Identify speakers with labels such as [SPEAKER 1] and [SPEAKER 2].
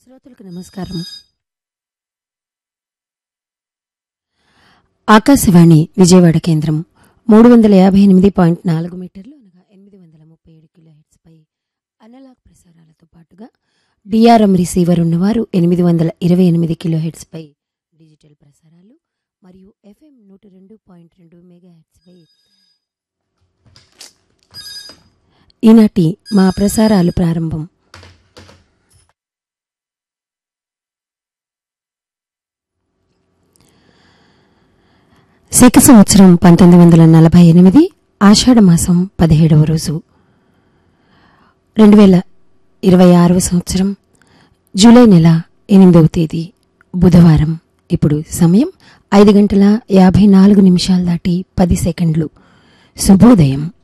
[SPEAKER 1] శ్రోతలకు నమస్కారం ఆకాశవాణి విజయవాడ కేంద్రం మూడు వందల యాభై ఎనిమిది పాయింట్ నాలుగు మీటర్లు అనగా ఎనిమిది వందల ముప్పై ఏడు కిలో పై అనలాగ్ ప్రసారాలతో పాటుగా డిఆర్ఎం రిసీవర్ ఉన్నవారు ఎనిమిది వందల ఇరవై ఎనిమిది కిలో పై డిజిటల్ ప్రసారాలు మరియు ఎఫ్ఎం నూట రెండు పాయింట్ రెండు మెగా పై ఈనాటి మా ప్రసారాలు ప్రారంభం శక సంవత్సరం పంతొమ్మిది వందల నలభై ఎనిమిది ఆషాఢ మాసం పదిహేడవ రోజు రెండు వేల ఇరవై ఆరవ సంవత్సరం జూలై నెల ఎనిమిదవ తేదీ బుధవారం ఇప్పుడు సమయం ఐదు గంటల యాభై నాలుగు నిమిషాలు దాటి పది సెకండ్లు శుభోదయం